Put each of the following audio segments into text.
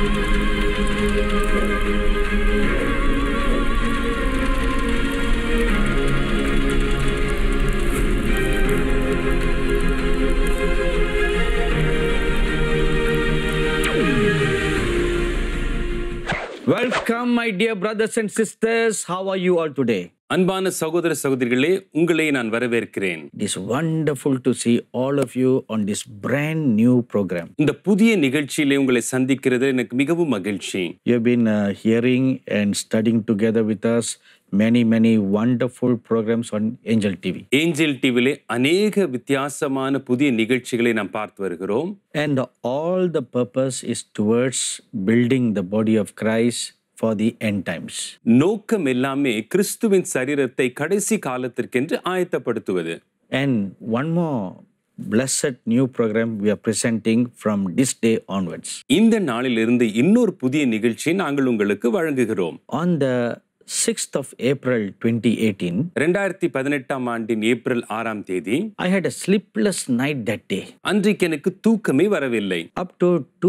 Welcome, my dear brothers and sisters. How are you all today? அன்பான சகோதர சகோதரிகளே உங்களை நான் வரவேற்கிறேன் It is wonderful to see all of you on this brand new program. இந்த புதிய நிகழ்ச்சியிலே உங்களை சந்திக்கிறது எனக்கு மிகவும் மகிழ்ச்சி You have been uh, hearing and studying together with us many, many wonderful programs on Angel TV. Angel டிவிலே அநேக வித்தியாசமான புதிய நிகழ்ச்சிகளை நாம் பார்த்து வருகிறோம் And all the purpose is towards building the body of Christ for the end times. நோக்கம் எல்லாமே கிறிஸ்துவின் சரீரத்தை கடைசி காலத்திற்கென்று ஆயத்தப்படுத்துவது And one more blessed new program we are presenting from this day onwards. இந்த நாளிலிருந்து இன்னொரு புதிய நிகழ்ச்சியை நாங்கள் உங்களுக்கு வழங்குகிறோம் On the 6th of April 2018, ரெண்டாயிரத்தி பதினெட்டாம் ஆண்டின் ஏப்ரல் ஆறாம் தேதி I had a sleepless night that day. அன்றைக்கு எனக்கு தூக்கமே வரவில்லை Up to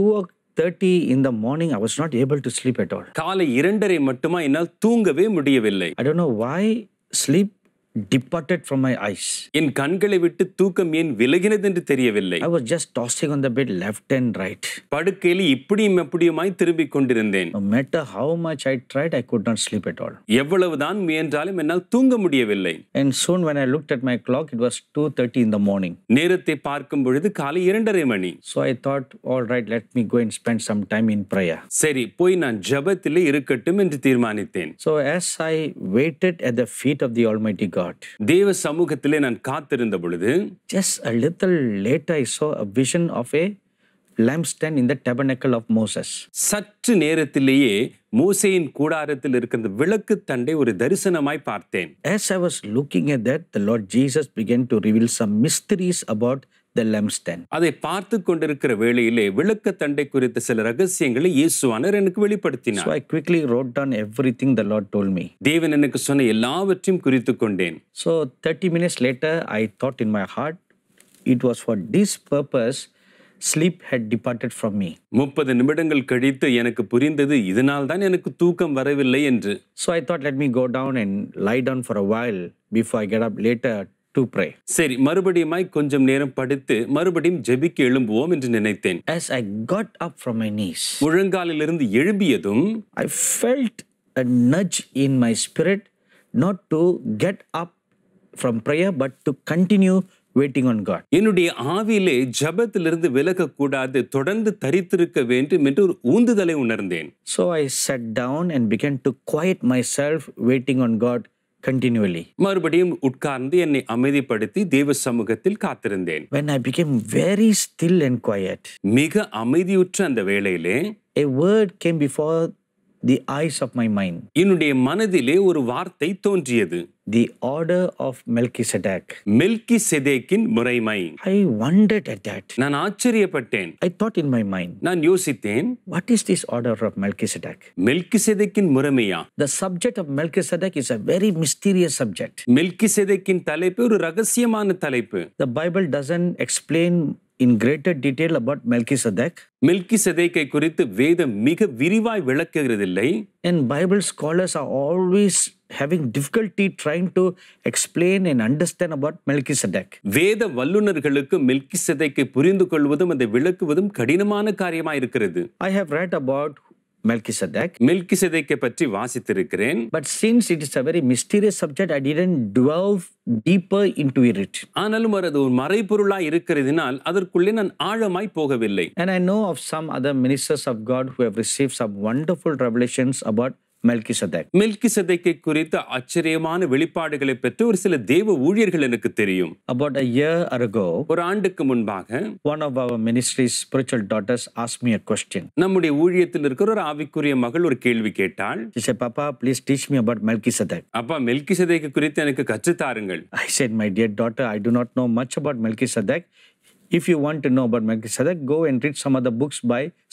2.30 in the morning, I was not able to sleep at all. காலை இரண்டரை மட்டுமா என்னால் தூங்கவே முடியவில்லை I don't know why sleep departed from my eyes. என் கண்களை விட்டு தூக்கம் ஏன் விலகினது என்று தெரியவில்லை I was just tossing on the bed left and right. படுக்கையில் இப்படியும் அப்படியுமாய் திரும்பிக் கொண்டிருந்தேன் No matter how much I tried, I could not sleep at all. எவ்வளவுதான் முயன்றாலும் என்னால் தூங்க முடியவில்லை And soon when I looked at my clock, it was 2.30 in the morning. நேரத்தை பார்க்கும் பொழுது காலை இரண்டரை மணி So I thought, all right, let me go and spend some time in prayer. சரி போய் நான் ஜெபத்திலே இருக்கட்டும் என்று தீர்மானித்தேன் So as I waited at the feet of the Almighty God, தேவ சமூகத்திலே நான் காத்திருந்த பொழுது just a little later I saw a vision of a lampstand in the tabernacle of Moses. சற்று நேரத்திலேயே மோசேயின் கூடாரத்தில் இருக்கின்ற விளக்கு தண்டை ஒரு தரிசனமாய் பார்த்தேன் As I was looking at that, the Lord Jesus began to reveal some mysteries about the lampstand. அதை பார்த்து கொண்டிருக்கிற வேளையிலே விளக்கு தண்டை குறித்த சில ரகசியங்களை இயேசுவானர் எனக்கு So வெளிப்படுத்தினார் I quickly wrote down everything the Lord told me. தேவன் எனக்கு சொன்ன எல்லாவற்றையும் குறித்து கொண்டேன் So 30 minutes later, I thought in my heart, it was for this purpose sleep had departed from me. முப்பது நிமிடங்கள் கழித்து எனக்கு புரிந்தது இதனால் தான் எனக்கு தூக்கம் வரவில்லை என்று So I thought, let me go down and lie down for a while before I get up later to pray. சரி மறுபடியுமாய் கொஞ்சம் நேரம் படுத்து மறுபடியும் ஜெபிக்க எழும்புவோம் என்று நினைத்தேன் As I got up from my knees, முழங்காலிலிருந்து எழும்பியதும் I felt a nudge in my spirit not to get up from prayer, but to continue waiting on God. என்னுடைய ஆவியிலே ஜெபத்திலிருந்து விலகக்கூடாது தொடர்ந்து தரித்திருக்க வேண்டும் என்று ஒரு ஊந்துதலை உணர்ந்தேன் So I sat down and began to quiet myself, waiting on God continually. மறுபடியும் உட்கார்ந்து என்னை அமைதிப்படுத்தி தேவ சமூகத்தில் காத்திருந்தேன் When I became very still and quiet, மிக அமைதியுற்ற அந்த வேளையிலே a word came before the eyes of my mind என்னுடைய மனதிலே ஒரு வார்த்தை தோன்றியது the order of Melchizedek. Melchi செதேக்கின் முறைமை I wondered at that. நான் ஆச்சரியப்பட்டேன் I thought in my mind, நான் யோசித்தேன் what is this order of Melchizedek? Melchi செதேக்கின் முறைமையா The subject of Melchizedek is a very mysterious subject. Melchi செதேக்கின் தலைப்பு ஒரு ரகசியமான தலைப்பு The Bible doesn't explain in greater detail about Melchizedek, Melchi செதேக்கை குறித்து வேதம் மிக விரிவாய் விளக்குகிறதில்லை and Bible scholars are always having difficulty trying to explain and understand about Melchizedek. வேத வல்லுநர்களுக்கு மெல்கி செதைக்கை புரிந்து கொள்வதும் அதை விளக்குவதும் கடினமான காரியமாய் இருக்கிறது I have read about Melchizedek, Melchi செதைக்கை பற்றி வாசித்திருக்கிறேன் but since it is a very mysterious subject, I didn't delve deeper into it. ஆனாலும் அது ஒரு மறைபொருளாய் இருக்கிறதினால் அதற்குள்ளே நான் ஆழமாய் போகவில்லை And I know of some other ministers of God who have received some wonderful revelations about Melchizedek. Melchi செதைக்கை குறித்த ஆச்சரியமான வெளிப்பாடுகளை பெற்ற ஒரு சில தேவ ஊழியர்கள் எனக்கு தெரியும் About a year ago, ஒரு ஆண்டுக்கு முன்பாக one of our ministry's spiritual daughters asked me a question. நம்முடைய ஊழியத்தில் இருக்கிற ஒரு ஆவிக்குரிய மகள் ஒரு கேள்வி கேட்டாள் She said, Papa, please teach me about Melchizedek. அப்பா மெல்கி செதைக்கு குறித்து எனக்கு கற்றுத்தாருங்கள் I said, My dear daughter, I do not know much about Melchizedek. If you want to know about Melchizedek, go and read some of the books by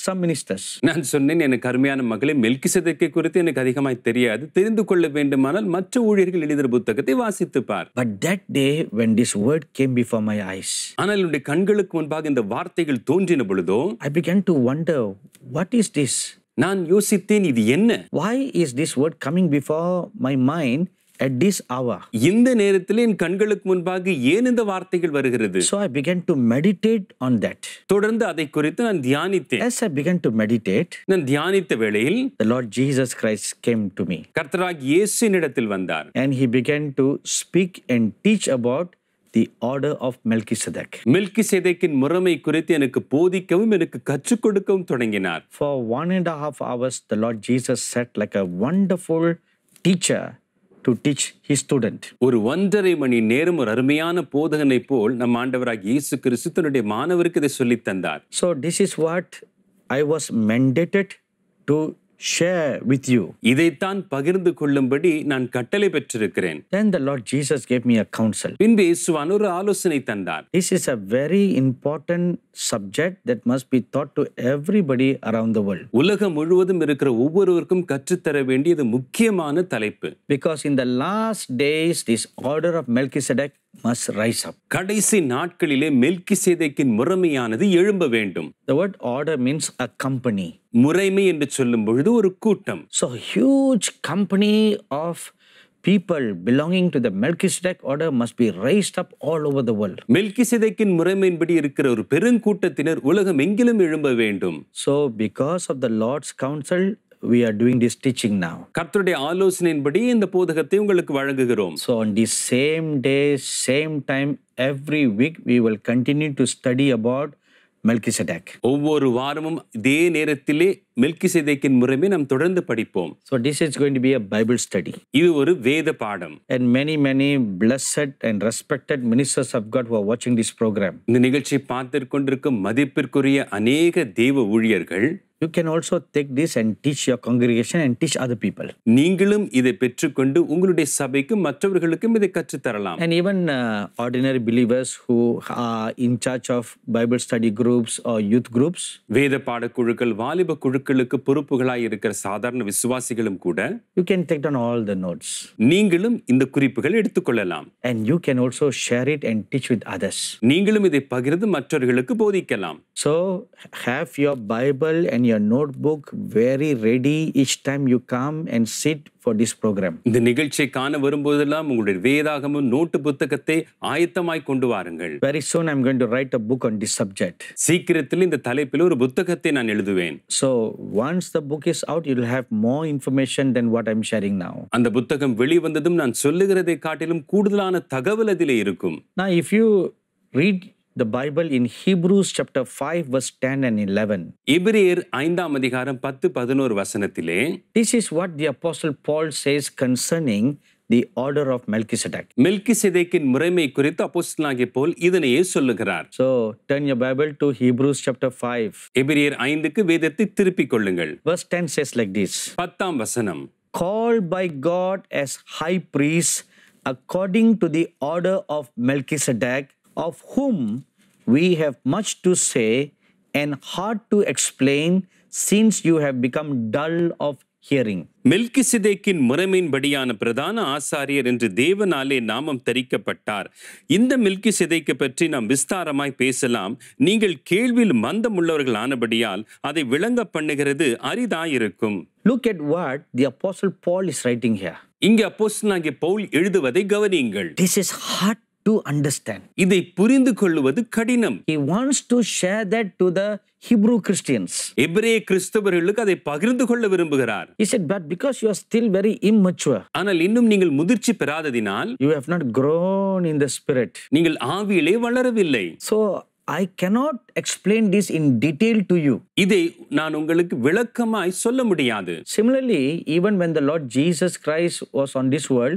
some ministers. நான் சொன்னேன் எனக்கு அருமையான மகளே மெல்கிசதேக்கை குறித்து எனக்கு அதிகமாய் தெரியாது தெரிந்து கொள்ள வேண்டுமானால் மற்ற ஊழியர்கள் எழுதுகிற புத்தகத்தை வாசித்து பார் But that day, when this word came before my eyes, ஆனால் என்னுடைய கண்களுக்கு முன்பாக இந்த வார்த்தைகள் தோன்றின பொழுதோ I began to wonder what is this? நான் யோசித்தேன் இது என்ன Why is this word coming before my mind at this hour? இந்த நேரத்தில் என் கண்களுக்கு முன்பாக ஏன் இந்த வார்த்தைகள் வருகிறது So I began to meditate on that. தொடர்ந்து அதை குறித்து நான் தியானித்தேன் As I began to meditate, நான் தியானித்த வேளையில் the Lord Jesus Christ came to me கர்த்தராக இயேசு என்னிடத்தில் வந்தார் and he began to speak and teach about the order of Melchizedek. மில்கி சேதைக்கின் முறைமை குறித்து எனக்கு போதிக்கவும் எனக்கு கற்றுக் கொடுக்கவும் தொடங்கினார் For one and a half hours, the Lord Jesus sat like a wonderful teacher to teach his student. ஒரு ஒன்றரை மணி நேரம் ஒரு அருமையான போதகனை போல் நம் ஆண்டவராக இயேசு கிறிஸ்து தன்னுடைய மாணவருக்கு இதை சொல்லித் தந்தார் So, this is what I was mandated to share with you. இதைத்தான் பகிர்ந்து கொள்ளும்படி நான் கட்டளை பெற்றிருக்கிறேன் Then the Lord Jesus gave me a counsel. பின்பு இயேசுவான் ஒரு ஆலோசனை தந்தார் This is a very important subject that must be taught to everybody around the world. உலகம் முழுவதும் இருக்கிற ஒவ்வொருவருக்கும் கற்றுத்தர வேண்டியது முக்கியமான தலைப்பு Because in the last days, this order of Melchizedek must rise up. கடைசி நாட்களிலே மெல்கி சேதைக்கின் முறைமையானது எழும்ப வேண்டும் The word order means a company. முறைமை என்று சொல்லும் பொழுது ஒரு கூட்டம் So, huge company of people belonging to the Melchizedek order must be raised up all over the world. Melchi சேதைக்கின் முறைமையின்படி இருக்கிற ஒரு பெருங்கூட்டத்தினர் உலகம் எங்கிலும் எழும்ப வேண்டும் So, because of the Lord's counsel, we are doing this teaching now. கர்த்தருடைய ஆலோசனையின்படி இந்த போதகத்தை உங்களுக்கு வழங்குகிறோம் So, on this same day, same time, every week, we will continue to study about Melchizedek. ஒவ்வொரு வாரமும் இதே நேரத்திலே மெல்கி சேதைக்கின் முறைமை நாம் தொடர்ந்து படிப்போம் So, this is going to be a Bible study. இது ஒரு வேத பாடம் And many, many blessed and respected ministers of God who are watching this program. இந்த நிகழ்ச்சியை பார்த்து கொண்டிருக்கும் மதிப்பிற்குரிய அநேக தேவ ஊழியர்கள் You can also take this and teach your congregation and teach other people. நீங்களும் இதை பெற்றுக்கொண்டு உங்களுடைய சபைக்கும் மற்றவர்களுக்கும் இதை கற்றுத்தரலாம் And even uh, ordinary believers who are in charge of Bible study groups or youth groups, வேத பாடக்குழுக்கள் வாலிப குழுக்களுக்கு பொறுப்புகளாய் இருக்கிற சாதாரண விசுவாசிகளும் கூட you can take down all the notes. நீங்களும் இந்த குறிப்புகள் எடுத்துக்கொள்ளலாம் And you can also share it and teach with others. நீங்களும் இதை பகிர்ந்து மற்றவர்களுக்கு போதிக்கலாம் So have your Bible and your notebook very ready each time you come and sit for this program. இந்த நிகழ்ச்சியை காண வரும்போதெல்லாம் உங்களுடைய வேதாகமும் நோட்டு புத்தகத்தை ஆயத்தமாய் கொண்டு வாருங்கள் Very soon I'm going to write a book on this subject. சீக்கிரத்தில் இந்த தலைப்பில் ஒரு புத்தகத்தை நான் எழுதுவேன் So once the book is out, you'll have more information than what I'm sharing now. அந்த புத்தகம் வெளிவந்ததும் நான் சொல்லுகிறதை காட்டிலும் கூடுதலான தகவல் அதிலே இருக்கும் Now, if you read the Bible in Hebrews chapter 5, verse 10 and 11, எபிரேயர் ஐந்தாம் அதிகாரம் பத்து பதினோரு வசனத்திலே this is what the Apostle Paul says concerning the order of Melchizedek. Melchi சிதைக்கின் முறைமை குறித்து அப்போஸ்தலனாகிய போல் இதனையே சொல்லுகிறார் So turn your Bible to Hebrews chapter 5. எபிரேயர் ஐந்துக்கு வேதத்தை திருப்பிக் கொள்ளுங்கள் Verse 10 says like this பத்தாம் வசனம் Called by God as high priest according to the order of Melchizedek, of whom we have much to say and hard to explain, since you have become dull of hearing. Melchi சிதைக்கின் முறைமையின்படியான பிரதான ஆசாரியர் என்று தேவனாலே நாமம் தரிக்கப்பட்டார் இந்த மெல்கி சிதைக்கு பற்றி நாம் விஸ்தாரமாய் பேசலாம் நீங்கள் கேள்வியில் மந்தமுள்ளவர்கள் ஆனபடியால் அதை விளங்க பண்ணுகிறது அரிதாயிருக்கும் Look at what the Apostle Paul is writing here. இங்கே அப்போஸ்தலனாகிய பவுல் எழுதுவதை கவனியுங்கள் This is hard to understand. இதை புரிந்து கொள்வது கடினம் He wants to share that to the Hebrew Christians. எபிரே கிறிஸ்தவர்களுக்கு அதை பகிர்ந்து கொள்ள விரும்புகிறார் He said, But because you are still very immature, ஆனால் இன்னும் நீங்கள் முதிர்ச்சி பெறாததினால் you have not grown in the spirit. நீங்கள் ஆவியிலே வளரவில்லை So I cannot explain this in detail to you. இதை நான் உங்களுக்கு விளக்கமாய் சொல்ல முடியாது Similarly, even when the Lord Jesus Christ was on this world,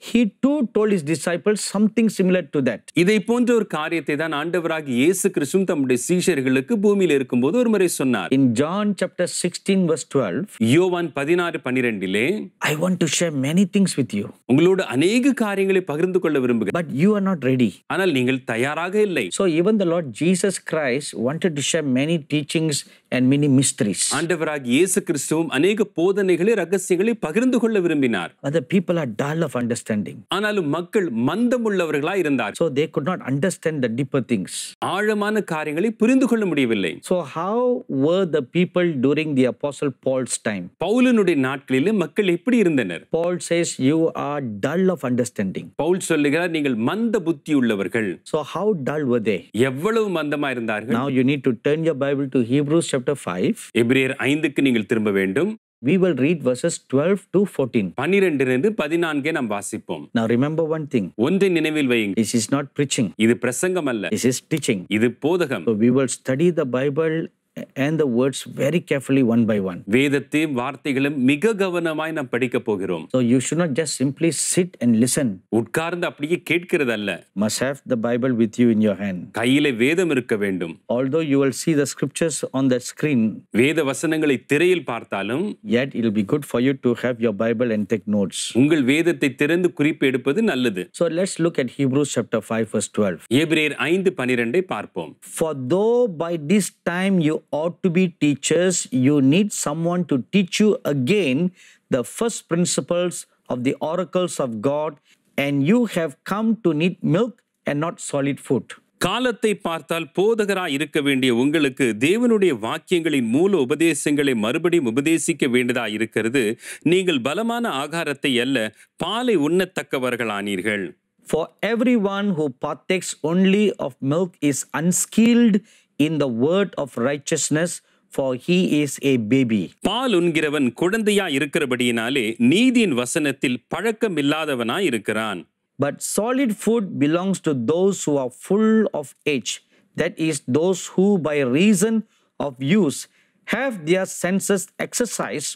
he too told his disciples something similar to that. இதை போன்ற ஒரு காரியத்தை தான் ஆண்டவராக இயேசு கிறிஸ்துவும் தம்முடைய சீஷர்களுக்கு பூமியில் இருக்கும்போது ஒரு முறை சொன்னார் In John chapter 16, verse 12, யோவான் பதினாறு பனிரெண்டிலே I want to share many things with you, உங்களோடு அநேக காரியங்களை பகிர்ந்து கொள்ள விரும்புகிறேன் but you are not ready. ஆனால் நீங்கள் தயாராக இல்லை So, even the Lord Jesus Christ wanted to share many teachings and many mysteries. ஆண்டவராக இயேசு கிறிஸ்துவும் அநேக போதனைகளை ரகசியங்களை பகிர்ந்து கொள்ள விரும்பினார் But the people are dull of understanding. ஆனாலும் மக்கள் மந்தமுள்ளவர்களாய் இருந்தார் So, they could not understand the deeper things. ஆழமான காரியங்களை புரிந்து கொள்ள முடியவில்லை So, how were the people during the Apostle Paul's time? பவுலனுடைய நாட்களிலே மக்கள் எப்படி இருந்தனர் Paul says, You are dull of understanding. Pavul சொல்லுகிறார் நீங்கள் மந்த புத்தி உள்ளவர்கள் So, how dull were they? எவ்வளவு மந்தமா இருந்தார்கள் Now, you need to turn your Bible to Hebrews chapter 5. எபிரேயர் ஐந்துக்கு நீங்கள் திரும்ப வேண்டும் We will read verses 12 to 14. பனிரெண்டிலிருந்து பதினான்கே நாம் வாசிப்போம் Now, remember one thing ஒன்றை நினைவில் வையுங்கள் this is not preaching, இது பிரசங்கம் அல்ல this is teaching. இது போதகம் So, we will study the Bible and the words very carefully one by one. வேதத்தையும் வார்த்தைகளும் மிக கவனமாய் நாம் படிக்க போகிறோம் So, you should not just simply sit and listen, உட்கார்ந்து அப்படியே கேட்கிறது அல்ல must have the Bible with you in your hand. கையிலே வேதம் இருக்க வேண்டும் Although you will see the scriptures on the screen, வேத வசனங்களை திரையில் பார்த்தாலும் yet it will be good for you to have your Bible and take notes. உங்கள் வேதத்தை திறந்து குறிப்பு எடுப்பது நல்லது So, let's look at Hebrews chapter 5, verse 12. ஏபிரேயர் ஐந்து பனிரெண்டை பார்ப்போம் For though by this time you ought to be teachers, you need someone to teach you again the first principles of the oracles of God, and you have come to need milk and not solid food. காலத்தை பார்த்தால் போதகராய் இருக்க வேண்டிய உங்களுக்கு தேவனுடைய வாக்கியங்களின் மூல உபதேசங்களை மறுபடியும் உபதேசிக்க வேண்டியதா இருக்கிறது நீங்கள் பலமான ஆகாரத்தை அல்ல பாலை உண்ணத்தக்கவர்களானீர்கள் For everyone who partakes only of milk is unskilled in the word of righteousness, for he is a baby. பால் உண்கிறவன் குழந்தையா இருக்கிறபடியினாலே நீதியின் வசனத்தில் பழக்கமில்லாதவனாய் இருக்கிறான் But solid food belongs to those who are full of age, that is, those who, by reason of use, have their senses exercised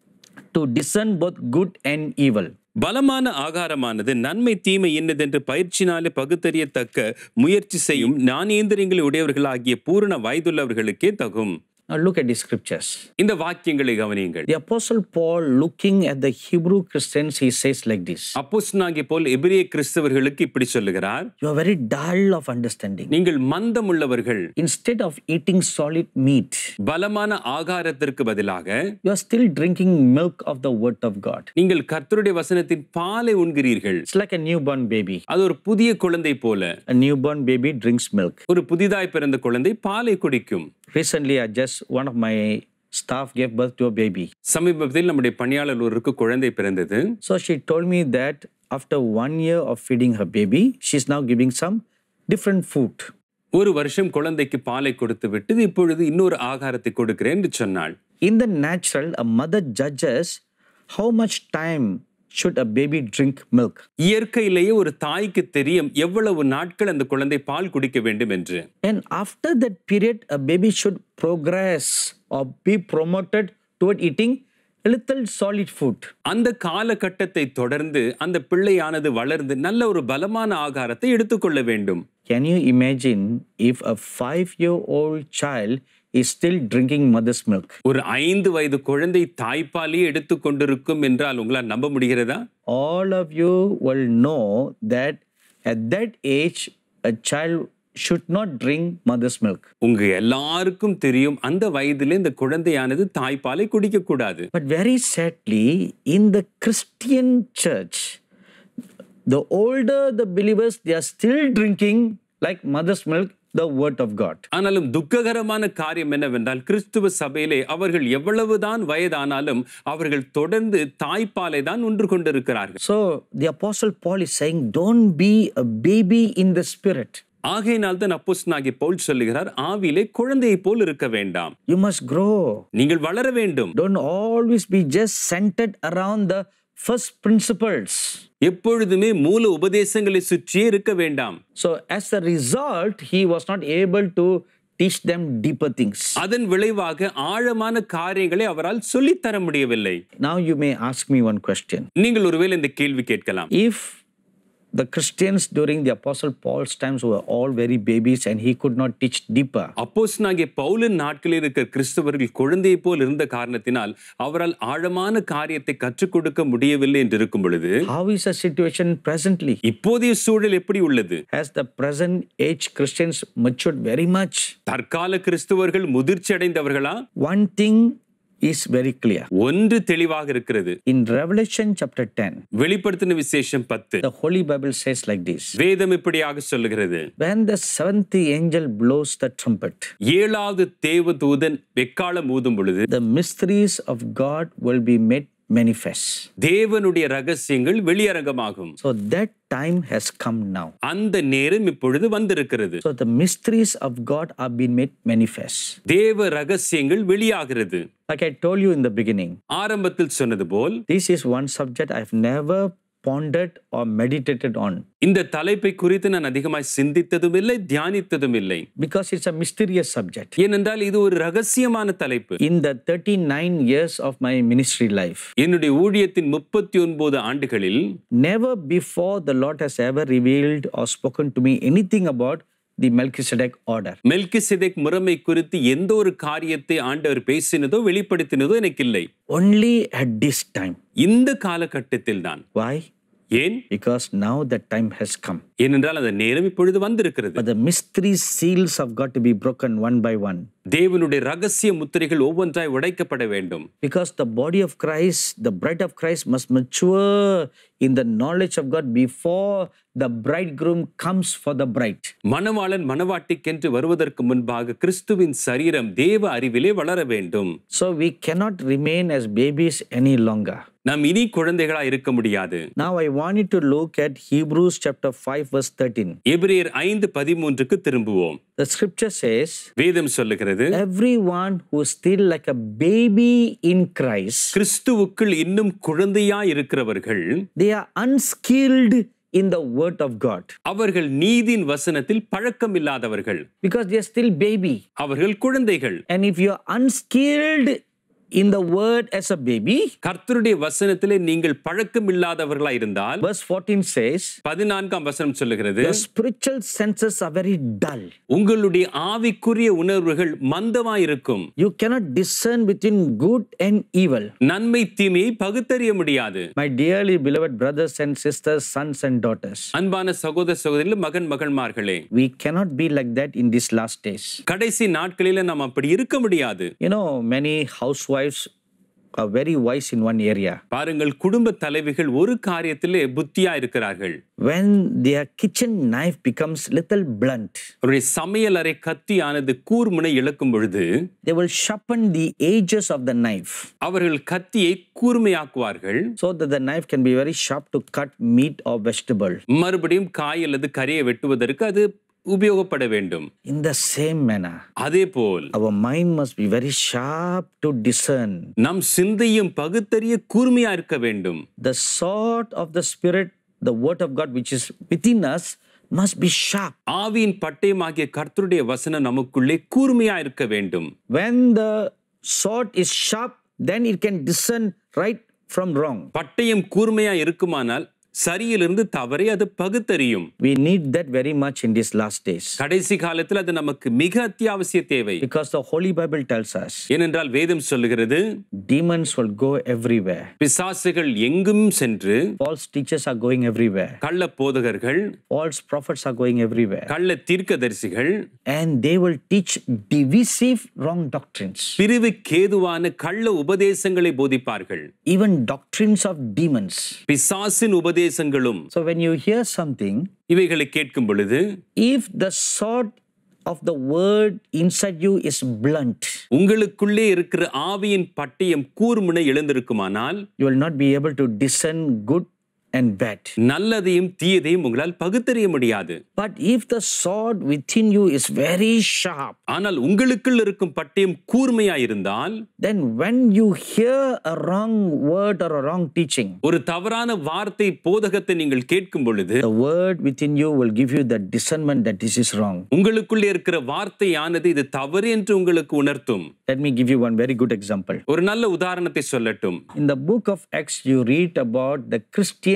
to discern both good and evil. பலமான ஆகாரமானது நன்மை தீமை என்னதென்று பயிற்சினாலே பகுத்தறியத்தக்க முயற்சி செய்யும் ஞானேந்திரியங்களை உடையவர்களாகிய பூரண வயதுள்ளவர்களுக்கே தகும் Now look at the scriptures. இந்த வாக்கியங்களை கவனியுங்கள் The Apostle Paul, looking at the Hebrew Christians, he says like this அப்போஸ்தலனாகிய போல் எபிரேய கிறிஸ்தவர்களுக்கு இப்படி சொல்லுகிறார் You are very dull of understanding. நீங்கள் மந்தமுள்ளவர்கள் Instead of eating solid meat, பலமான ஆகாரத்திற்கு பதிலாக you are still drinking milk of the Word of God. நீங்கள் கர்த்தருடைய வசனத்தின் பாலை உண்கிறீர்கள் It's like a newborn baby. அது ஒரு புதிய குழந்தை போல A newborn baby drinks milk. ஒரு புதிதாய் பிறந்த குழந்தை பாலை குடிக்கும் Recently, I just, one of my staff gave birth to a baby. சமீபத்தில் நம்முடைய பணியாளர் ஒருவருக்கு குழந்தை பிறந்தது So she told me that after one year of feeding her baby, she's now giving some different food. ஒரு வருஷம் குழந்தைக்கு பாலை கொடுத்து விட்டு இப்பொழுது இன்னொரு ஆகாரத்தை கொடுக்கிறேன் என்று சொன்னாள் In the natural, a mother judges how much time should a baby drink milk. இயற்கையிலேயே ஒரு தாய்க்கு தெரியும் எவ்வளவு நாட்கள் அந்த குழந்தை பால் குடிக்க வேண்டும் என்று And after that period, a baby should progress or be promoted toward eating a little solid food. அந்த காலகட்டத்தை தொடர்ந்து அந்த பிள்ளையானது வளர்ந்து நல்ல ஒரு பலமான ஆகாரத்தை எடுத்துக்கொள்ள வேண்டும் Can you imagine if a five year old child is still drinking mother's milk? ஒரு ஐந்து வயது குழந்தை தாய்ப்பாலே எடுத்துக்கொண்டிருக்கும் என்றால் உங்களால் நம்ப முடிகிறதா All of you will know that at that age, a child should not drink mother's milk. உங்க எல்லாருக்கும் தெரியும் அந்த வயதிலே இந்த குழந்தையானது தாய்ப்பாலை குடிக்க கூடாது But very sadly, in the Christian church, the older the believers, they are still drinking like mother's milk, the word of God. ஆனாலும் துக்ககரமான காரியம் என்னவென்றால் கிறிஸ்துவ சபையிலே அவர்கள் எவ்வளவுதான் வயதானாலும் அவர்கள் தொடர்ந்து தாய்ப்பாலை தான் உண்டு கொண்டிருக்கிறார்கள் So the Apostle Paul is saying, don't be a baby in the spirit. ஆகையினால் தான் அப்போஸ்தலனாகிய பவுல் சொல்லுகிறார் ஆவிலே குழந்தையைப் போல் இருக்க வேண்டாம் You must grow. நீங்கள் வளர வேண்டும் Don't always be just centered around the first principles. எப்பொழுதுமே மூல உபதேசங்களை சுற்றியே இருக்க வேண்டாம் So, as a result, he was not able to teach them deeper things. அதன் விளைவாக ஆழமான காரியங்களை அவரால் சொல்லித்தர முடியவில்லை Now, you may ask me one question. நீங்கள் ஒருவேளை இந்த கேள்வி கேட்கலாம் If The Christians during the Apostle Paul's times were all very babies and he could not teach deeper. அப்போஸ்தலனாகிய பவுலின் நாட்களில் இருக்கிற கிறிஸ்தவர்கள் குழந்தையை போல் இருந்த காரணத்தினால் அவரால் ஆழமான காரியத்தை கற்றுக் கொடுக்க முடியவில்லை என்று இருக்கும் பொழுது How is the situation presently? இப்போதைய சூழல் எப்படி உள்ளது Has the present age Christians matured very much? தற்கால கிறிஸ்தவர்கள் முதிர்ச்சி அடைந்தவர்களா One thing is very clear. ஒன்று தெளிவாக இருக்கிறது In Revelation chapter 10, வெளிப்படுத்தின விசேஷம் பத்து the Holy Bible says like this வேதம் இப்படியாக சொல்லுகிறது When the seventh angel blows the trumpet, ஏழாவது தேவதூதன் வெக்காலம் ஊதும் பொழுது the mysteries of God will be made manifest. தேவனுடைய ரகசியங்கள் வெளியரங்கமாகும் So that time has come now. அந்த நேரம் இப்பொழுது வந்திருக்கிறது So the mysteries of God are being made manifest. தேவ ரகசியங்கள் வெளியாகிறது Like I told you in the beginning, ஆரம்பத்தில் சொன்னது போல் this is one subject I've never pondered or meditated on இந்த தலைப்பை குறித்து நான் அதிகமாய் சிந்தித்ததும் இல்லை தியானித்ததும் இல்லை because it's a mysterious subject. ஏனென்றால் இது ஒரு ரகசியமான தலைப்பு In the 39 years of my ministry life, என்னுடைய ஊழியத்தின் முப்பத்தி ஒன்பது ஆண்டுகளில் never before the Lord has ever revealed or spoken to me anything about the Melchizedek order. Melchizedek முறைமை குறித்து எந்த ஒரு காரியத்தை ஆண்டவர் பேசினதோ வெளிப்படுத்தினதோ எனக்கு இல்லை Only at this time. இந்த காலகட்டத்தில் தான் Why? ஏன் Because now the time has come. ஏனென்றால் அந்த நேரம் இப்பொழுது வந்திருக்கிறது But the mystery seals have got to be broken one by one. தேவனுடைய ரகசிய முத்திரைகள் ஒவ்வொன்றாய் உடைக்கப்பட வேண்டும் Because the body of Christ, the bride of Christ must mature in the knowledge of God before the bridegroom comes for the bride. மணவாளன் மணவாட்டிக்கென்று வருவதற்கு முன்பாக கிறிஸ்துவின் சரீரம் தேவ அறிவிலே வளர வேண்டும் So we cannot remain as babies any longer. நாம் இனி குழந்தைகளா இருக்க முடியாது Now I want you to look at Hebrews chapter 5 verse 13. எபிரேயர் ஐந்து பதிமூன்றுக்கு திரும்புவோம் The scripture says, வேதம் சொல்லுகிறது everyone who is still like a baby in Christ, கிறிஸ்துவுக்குள் இன்னும் குழந்தையா இருக்கிறவர்கள் they are unskilled in the word of God அவர்கள் நீதின் வசனத்தில் பழக்கம் இல்லாதவர்கள் because they are still baby. அவர்கள் குழந்தைகள் And if you are unskilled in the word as a baby, கர்த்தருடைய வசனத்திலே நீங்கள் பழக்கம் இல்லாதவர்களா இருந்தால் verse 14 says, பதினான்காம் வசனம் சொல்லுகிறது your spiritual senses are very dull. உங்களுடைய ஆவிக்குரிய உணர்வுகள் மந்தமா இருக்கும் You cannot discern between good and evil. நன்மை தீமையை பகுத்தறிய முடியாது My dearly beloved brothers and sisters, sons and daughters, அன்பான சகோதர சகோதரிகள் மகன் மகன்மார்களே we cannot be like that in these last days. கடைசி நாட்களில நாம் அப்படி இருக்க முடியாது You know, many housewives are very wise in one area. பாருங்கள் குடும்ப தலைவிகள் ஒரு காரியத்திலே புத்தியா இருக்கிறார்கள் When their kitchen knife becomes little blunt, அவருடைய சமையல் அறை கத்தியானது கூர்முனை இழக்கும் பொழுது they will sharpen the edges of the knife அவர்கள் கத்தியை கூர்மையாக்குவார்கள் so that the knife can be very sharp to cut meat or vegetable. மறுபடியும் காய் அல்லது கரையை வெட்டுவதற்கு அது உபயோகப்பட வேண்டும் In the same manner, அதே போல் our mind must be very sharp to discern. நம் சிந்தையும் பகுத்தறிய கூர்மையா இருக்க வேண்டும் The sword of the Spirit, the word of God which is within us, must be sharp. ஆவியின் பட்டயமாகிய கர்த்தருடைய வசனம் நமக்குள்ளே கூர்மையா இருக்க வேண்டும் When the sword is sharp, then it can discern right from wrong. பட்டயம் கூர்மையா இருக்குமானால் சரியிலிருந்து தவறை அது பகுத்தறியும் We need that very much in these last days. கடைசி காலத்தில் அது நமக்கு மிக அத்தியாவசிய தேவை Because the Holy Bible tells us ஏனென்றால் வேதம் சொல்லுகிறது demons will go everywhere. பிசாசுகள் எங்கும் சென்று False teachers are going everywhere. கள்ள போதகர்கள் False prophets are going everywhere. கள்ள தீர்க்கதரிசிகள் And they will teach divisive wrong doctrines. பிரிவு கேதுவான கள்ள உபதேசங்களை போதிப்பார்கள் Even doctrines of demons. பிசாசின் உபதேசங்களும் So when you hear something, இவைகளை கேட்கும் பொழுது if the sword of the word inside you is blunt, உங்களுக்குள்ளே இருக்கிற ஆவியின் பட்டயம் கூர்முனை எழுந்திருக்குமானால் you will not be able to discern good and bad. நல்லதையும் தீயதையும் உங்களால் பகுத்தறிய முடியாது But if the sword within you is very sharp, ஆனால் உங்களுக்குள் இருக்கும் பட்டயம் கூர்மையா இருந்தால் then when you hear a wrong word or a wrong teaching, ஒரு தவறான வார்த்தை போதகத்தை நீங்கள் கேட்கும் பொழுது the word within you will give you the discernment that this is wrong. உங்களுக்குள்ளே இருக்கிற வார்த்தையானது இது தவறு என்று உங்களுக்கு உணர்த்தும் Let me give you one very good example. ஒரு நல்ல உதாரணத்தை சொல்லட்டும் In the book of Acts, you read about the Christians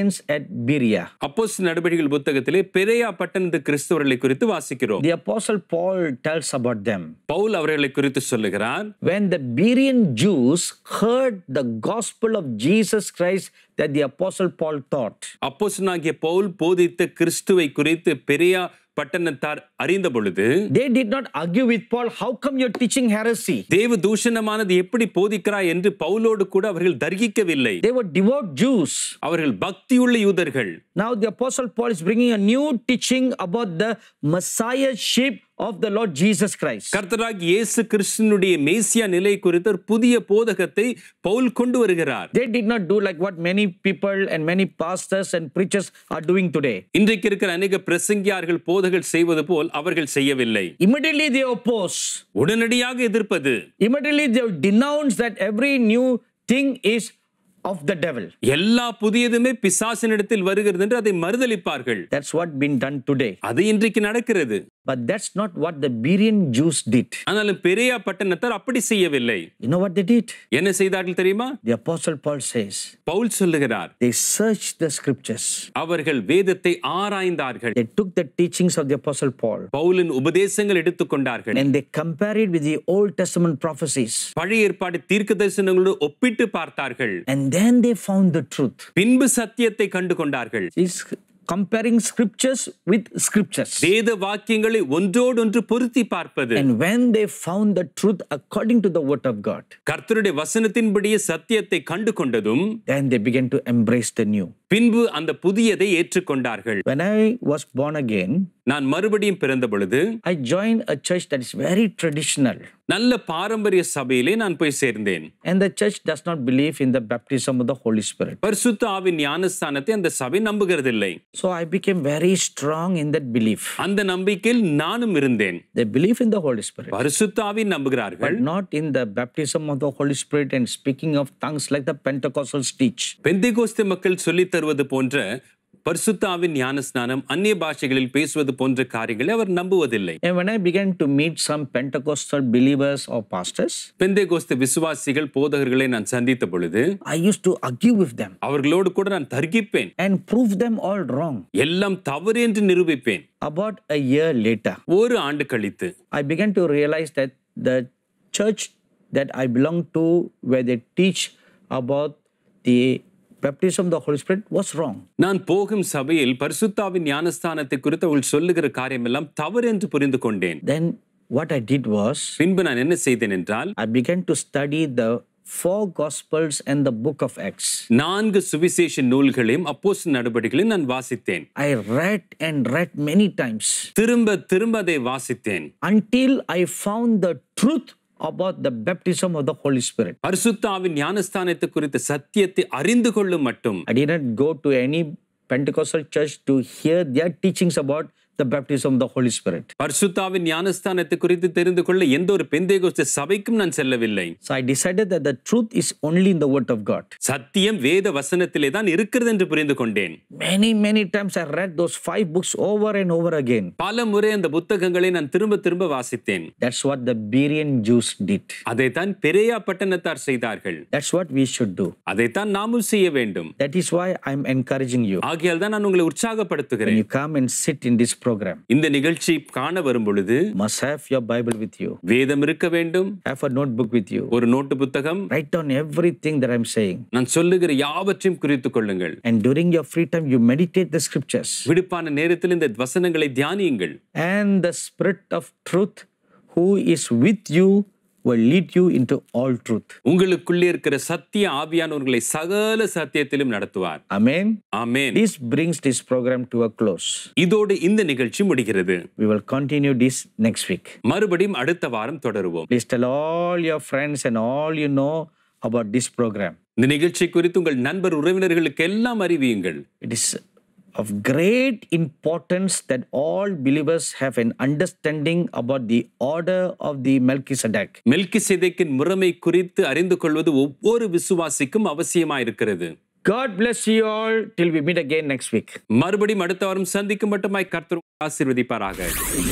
Christians at Berea. அப்போஸ் நடவடிக்கைகள் புத்தகத்திலே பெரையா பட்டணத்து கிறிஸ்தவர்களை குறித்து வாசிக்கிறோம் The Apostle Paul tells about them. Pavul அவர்களை குறித்து சொல்லுகிறார் When the Berean Jews heard the gospel of Jesus Christ that the Apostle Paul taught, அப்போஸ்தலனாகிய பவுல் போதித்த கிறிஸ்துவை குறித்து பெரியா பட்டணத்தார் அறிந்த பொழுது they did not argue with Paul, How come you're teaching heresy? தேவ தூஷணமானது எப்படி போதிக்கிறாய் என்று பவுலோடு கூட அவர்கள் தர்கிக்கவில்லை They were devout Jews. அவர்கள் பக்தியுள்ள யூதர்கள் Now the Apostle Paul is bringing a new teaching about the Messiahship of the Lord Jesus Christ. கர்த்தராகி இயேசு கிறிஸ்துனுடைய மேசியா நிலை குறித்த ஒரு புதிய போதகத்தை பவுல் கொண்டு வருகிறார் They did not do like what many people and many pastors and preachers are doing today. இன்றைக்கு இருக்கிற அநேக பிரசங்கியார்கள் போதகர்கள் செய்வது போல் அவர்கள் செய்யவில்லை Immediately they oppose. உடனடியாக எதிர்ப்பது Immediately they denounce that every new thing is of the devil. எல்லா புதியதுமே பிசாசினிடத்தில் வருகிறது என்று அதை மறுதலிப்பார்கள் That's what been done today. அது இன்றைக்கு நடக்கிறது But that's not what the Berean Jews did. ஆனாலும் பெரியா பட்டணத்தார் அப்படி செய்யவில்லை You know what they did? என்ன செய்தார்கள் தெரியுமா The Apostle Paul says Pavul சொல்லுகிறார் they searched the scriptures. அவர்கள் வேதத்தை ஆராய்ந்தார்கள் They took the teachings of the Apostle Paul பவுலின் உபதேசங்கள் எடுத்துக்கொண்டார்கள் and they compared it with the Old Testament prophecies. பழைய ஏற்பாடு தீர்க்க தரிசனங்களோடு ஒப்பிட்டு பார்த்தார்கள் And then they found the truth. பின்பு சத்தியத்தை கண்டு கொண்டார்கள் Is comparing scriptures with scriptures. வேத வாக்கியங்களை ஒன்றோடொன்று பொருத்தி பார்ப்பது And when they found the truth according to the word of God, கர்த்தருடைய வசனத்தின்படியே சத்தியத்தை கண்டு கொண்டதும் then they began to embrace the new. பின்பு அந்த புதியதை ஏற்றுக்கொண்டார்கள் When I was born again, நான் மறுபடியும் பிறந்த பொழுது I joined a church that is very traditional. நல்ல பாரம்பரிய சபையிலே நான் போய் சேர்ந்தேன் And the church does not believe in the baptism of the Holy Spirit. பரிசுத்த ஆவின் ஞானஸ்தானத்தை அந்த சபை நம்புகிறதில்லை So I became very strong in that belief. அந்த நம்பிக்கையில் நானும் இருந்தேன் They believe in the Holy Spirit, பரிசுத்த ஆவின் நம்புகிறார்கள் but not in the baptism of the Holy Spirit and speaking of tongues like the Pentecostals teach. பெந்தைகோஸ்தே மக்கள் சொல்லித் தருவது போன்ற பரிசுத்த ஆவின் ஞானஸ்நானம் அந்நிய பாஷைகளில் பேசுவது போன்ற காரியங்களை அவர் நம்புவதில்லை And when I began to meet some Pentecostal believers or pastors, பெந்தைகோஸ்து விசுவாசிகள் போதகர்களை நான் சந்தித்த பொழுது I used to argue with them அவர்களோடு கூட நான் தர்கிப்பேன் and prove them all wrong. எல்லாம் தவறு என்று நிரூபிப்பேன் About a year later, ஒரு ஆண்டு கழித்து I began to realize that the church that I belong to, where they teach about the baptism of the Holy Spirit, was wrong. நான் போகும் சபையில் பரிசுத்தாவின் ஞானஸ்தானத்தை குறித்து அவர்கள் சொல்லுகிற காரியமெல்லாம் தவறு என்று புரிந்து கொண்டேன் Then what I did was, பின்பு நான் என்ன செய்தேன் என்றால் I began to study the four Gospels and the book of Acts. நான்கு சுவிசேஷ நூல்களையும் அப்போஸ் நடவடிக்கைகளையும் நான் வாசித்தேன் I read and read many times திரும்ப திரும்ப அதை வாசித்தேன் until I found the truth about the baptism of the Holy Spirit. பரிசுத்தாவின் ஞானஸ்தானத்தை குறித்த சத்தியத்தை அறிந்து கொள்ளும் மட்டும் I didn't go to any Pentecostal church to hear their teachings about the baptism of the Holy Spirit. பரிசுத்தாவின் ஞானஸ்தானத்தை குறித்து தெரிந்து கொள்ள எந்த ஒரு பெந்தேகோஸ்த சபைக்கும் நான் செல்லவில்லை So I decided that the truth is only in the Word of God. சத்தியம் வேத வசனத்திலே தான் இருக்கிறது என்று புரிந்து கொண்டேன் Many, many times I read those five books over and over again. பல முறை அந்த புத்தகங்களை நான் திரும்ப திரும்ப வாசித்தேன் That's what the Berean Jews did. அதைத்தான் பெரியா பட்டணத்தார் செய்தார்கள் That's what we should do. அதைத்தான் நாமும் செய்ய வேண்டும் That is why I'm encouraging you. ஆகையால் தான் நான் உங்களை When உற்சாகப்படுத்துகிறேன் you come and sit in this program, இந்த நிகழ்ச்சி காண வரும் பொழுது must have your Bible with you. வேதம் இருக்க வேண்டும் Have a notebook with you. ஒரு நோட்டு புத்தகம் Write down everything that I'm saying. நான் சொல்லுகிற யாவற்றையும் குறித்துக் கொள்ளுங்கள் And during your free time, you meditate the scriptures. விடுப்பான நேரத்தில் இந்த வசனங்களை தியானியுங்கள் And the Spirit of truth who is with you will lead you into all truth. உங்களுக்குள்ளே இருக்கிற சத்திய ஆவியானவர்களை சகல சத்தியத்திலும் நடத்துவார் Amen. Amen This brings this program to a close. இதோடு இந்த நிகழ்ச்சி முடிகிறது We will continue this next week. மறுபடியும் அடுத்த வாரம் தொடருவோம் Please tell all your friends and all you know about this program. இந்த நிகழ்ச்சி குறித்து உங்கள் நண்பர் உறவினர்களுக்கு எல்லாம் அறிவியுங்கள் It is of great importance that all believers have an understanding about the order of the Melchizedek. Melchi சிதைக்கின் முறைமை குறித்து அறிந்து கொள்வது ஒவ்வொரு விசுவாசிக்கும் அவசியமாயிருக்கிறது God bless you all till we meet again next week. மறுபடியும் அடுத்த வாரம் சந்திக்கும் மட்டுமாய் கர்த்தர் ஆசீர்வதிப்பாராக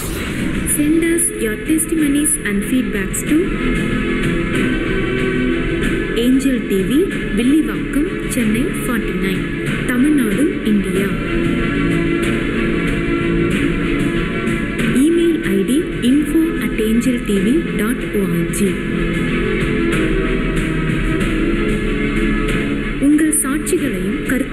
Send us your testimonies and feedbacks to Angel TV, Villivakkam, Chennai 49. Tamil Nadu India email ID info at angeltv dot O R G உங்கள் சாட்சிகளையும் கருத்து